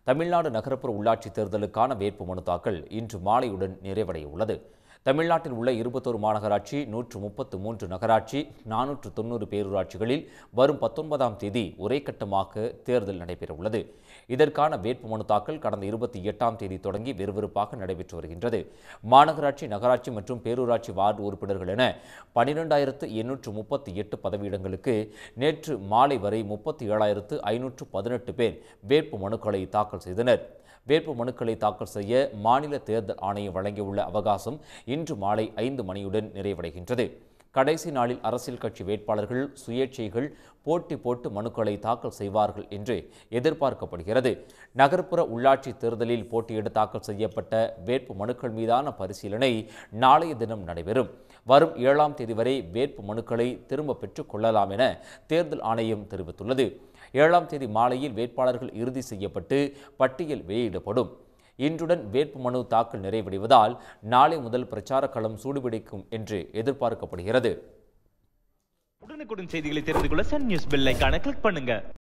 தமிழ்நாடு நகரப்புற உள்ளாட்சி தேர்தலுக்கான வேட்பு மனு தாக்கல் இன்று மாலையுடன் நிறைவடைய உள்ளது தமிழ்நாட்டில் உள்ள இருபத்தோரு மாநகராட்சி நூற்று முப்பத்து மூன்று நகராட்சி நானூற்று தொண்ணூறு பேரூராட்சிகளில் வரும் பத்தொன்பதாம் தேதி ஒரே கட்டமாக தேர்தல் நடைபெற உள்ளது இதற்கான வேட்பு மனு தாக்கல் கடந்த இருபத்தி எட்டாம் தேதி தொடங்கி விறுவிறுப்பாக நடைபெற்று வருகின்றது மாநகராட்சி நகராட்சி மற்றும் பேரூராட்சி வார்டு உறுப்பினர்கள் என பனிரெண்டாயிரத்து எண்ணூற்று முப்பத்தி எட்டு பதவியிடங்களுக்கு நேற்று மாலை வரை முப்பத்தி ஏழாயிரத்து ஐநூற்று பதினெட்டு பேர் வேட்பு மனுக்களை தாக்கல் செய்தனர் வேட்பு மனுக்களை தாக்கல் செய்ய மாநில தேர்தல் ஆணையம் வழங்கியுள்ள அவகாசம் இன்று மாலை ஐந்து மணியுடன் நிறைவடைகின்றது கடைசி நாளில் அரசியல் கட்சி வேட்பாளர்கள் சுயேட்சைகள் போட்டி போட்டு மனுக்களை தாக்கல் செய்வார்கள் என்று எதிர்பார்க்கப்படுகிறது நகர்ப்புற உள்ளாட்சி தேர்தலில் போட்டியிட தாக்கல் செய்யப்பட்ட வேட்பு மனுக்கள் மீதான பரிசீலனை நாளைய தினம் நடைபெறும் வரும் ஏழாம் தேதி வரை வேட்பு மனுக்களை திரும்ப பெற்றுக் கொள்ளலாம் என தேர்தல் ஆணையம் தெரிவித்துள்ளது ஏழாம் தேதி மாலையில் வேட்பாளர்கள் இறுதி செய்யப்பட்டு பட்டியல் வெளியிடப்படும் இன்றுடன் வேட்புமனு தாக்கல் நிறைவடைவதால் நாளை முதல் பிரச்சார களம் சூடுபிடிக்கும் என்று எதிர்பார்க்கப்படுகிறது உடனுக்குடன் செய்திகளை தெரிந்து கொள்ள சன் நியூஸ் பெல் ஐகானை கிளிக் பண்ணுங்க